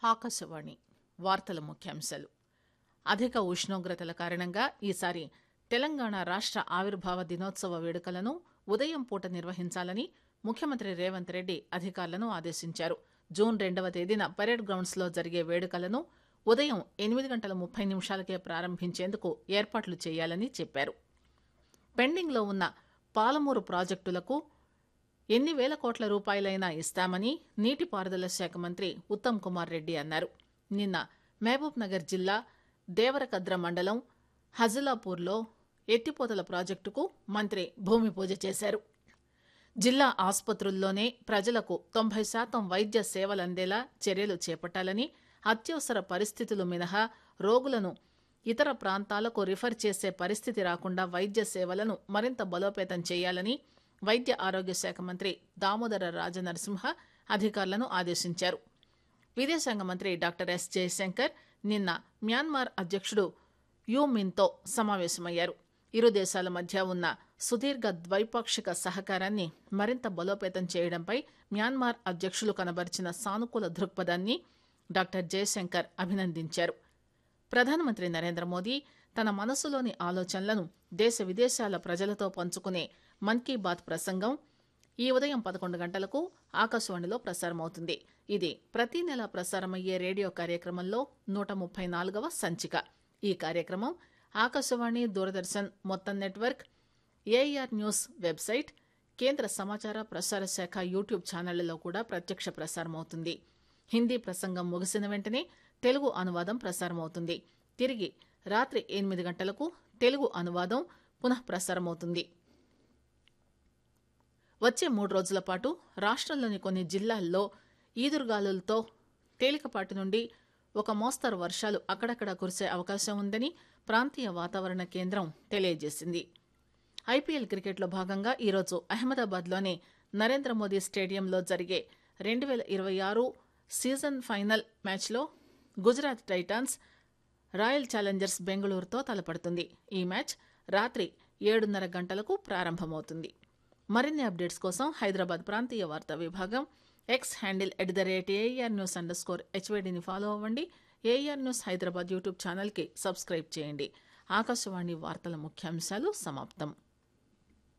ఆకాశవాణి వార్తల ముఖ్యాంశాలు అధిక ఉష్ణోగ్రతల కారణంగా ఈసారి తెలంగాణ రాష్ట ఆవిర్భావ దినోత్సవ వేడుకలను ఉదయం పూట నిర్వహించాలని ముఖ్యమంత్రి రేవంత్ రెడ్డి అధికారులను ఆదేశించారు జూన్ రెండవ తేదీన పరేడ్ గ్రౌండ్స్ లో జరిగే వేడుకలను ఉదయం ఎనిమిది గంటల ముప్పై నిమిషాలకే ప్రారంభించేందుకు ఏర్పాట్లు చేయాలని చెప్పారు పెండింగ్లో ఉన్న పాలమూరు ప్రాజెక్టులకు ఎన్ని వేల కోట్ల రూపాయలైనా ఇస్తామని నీటిపారుదల శాఖ మంత్రి ఉత్తమ్ కుమార్ రెడ్డి అన్నారు నిన్న మహబూబ్ నగర్ జిల్లా దేవరకద్ర మండలం హజిలాపూర్లో ఎత్తిపోతల ప్రాజెక్టుకు మంత్రి భూమి పూజ చేశారు జిల్లా ఆసుపత్రుల్లోనే ప్రజలకు తొంభై శాతం వైద్య సేవలందేలా చర్యలు చేపట్టాలని అత్యవసర పరిస్థితులు మినహా రోగులను ఇతర ప్రాంతాలకు రిఫర్ చేసే పరిస్థితి రాకుండా వైద్య సేవలను మరింత బలోపేతం చేయాలని వైద్య ఆరోగ్య శాఖ మంత్రి దామోదర రాజనరసింహ అధికారులను ఆదేశించారు విదేశాంగ మంత్రి డాక్టర్ ఎస్ జయశంకర్ నిన్న మ్యాన్మార్ అధ్యక్షుడు యూ మిన్తో సమావేశమయ్యారు ఇరు దేశాల మధ్య ఉన్న సుదీర్ఘ ద్వైపాక్షిక సహకారాన్ని మరింత బలోపేతం చేయడంపై మ్యాన్మార్ అధ్యక్షులు కనబరిచిన సానుకూల దృక్పథాన్ని డాక్టర్ జయశంకర్ అభినందించారు ప్రధానమంత్రి నరేంద్ర మోదీ తన మనసులోని ఆలోచనలను దేశ విదేశాల ప్రజలతో పంచుకునే మన్ కీ బాత్ ప్రసంగం ఈ ఉదయం పదకొండు గంటలకు ఆకాశవాణిలో ప్రసారమవుతుంది ఇది ప్రతి నెల ప్రసారమయ్యే రేడియో కార్యక్రమంలో నూట ముప్పై నాలుగవ సంచిక ఈ కార్యక్రమం ఆకాశవాణి దూరదర్శన్ మొత్తం నెట్వర్క్ ఏఆర్ న్యూస్ వెబ్సైట్ కేంద్ర సమాచార ప్రసార శాఖ యూట్యూబ్ ఛానళ్లలో కూడా ప్రత్యక్ష ప్రసారమవుతుంది హిందీ ప్రసంగం ముగిసిన వెంటనే తెలుగు అనువాదం ప్రసారమవుతుంది తిరిగి రాత్రి ఎనిమిది గంటలకు తెలుగు అనువాదం పునః ప్రసారమవుతుంది వచ్చే మూడు రోజుల పాటు రాష్ట్రంలోని కొన్ని జిల్లాల్లో ఈదురుగాలులతో తేలికపాటి నుండి ఒక మోస్తరు వర్షాలు అక్కడక్కడ కురిసే అవకాశం ఉందని ప్రాంతీయ వాతావరణ కేంద్రం తెలియజేసింది ఐపీఎల్ క్రికెట్లో భాగంగా ఈరోజు అహ్మదాబాద్లోని నరేంద్ర మోదీ స్టేడియంలో జరిగే రెండు వేల ఇరవై ఆరు సీజన్ ఫైనల్ మ్యాచ్లో గుజరాత్ టైటాన్స్ రాయల్ ఛాలెంజర్స్ బెంగళూరుతో తలపడుతుంది ఈ మ్యాచ్ రాత్రి ఏడున్నర గంటలకు ప్రారంభమవుతుంది మరిన్ని అప్డేట్స్ కోసం హైదరాబాద్ ప్రాంతీయ వార్తా విభాగం X handle at the rate AIR news underscore స్కోర్ హెచ్వైడిని ఫాలో అవ్వండి ఏఆర్ న్యూస్ హైదరాబాద్ యూట్యూబ్ ఛానల్కి సబ్స్క్రైబ్ చేయండి ఆకాశవాణి వార్తల ముఖ్యాంశాలు సమాప్తం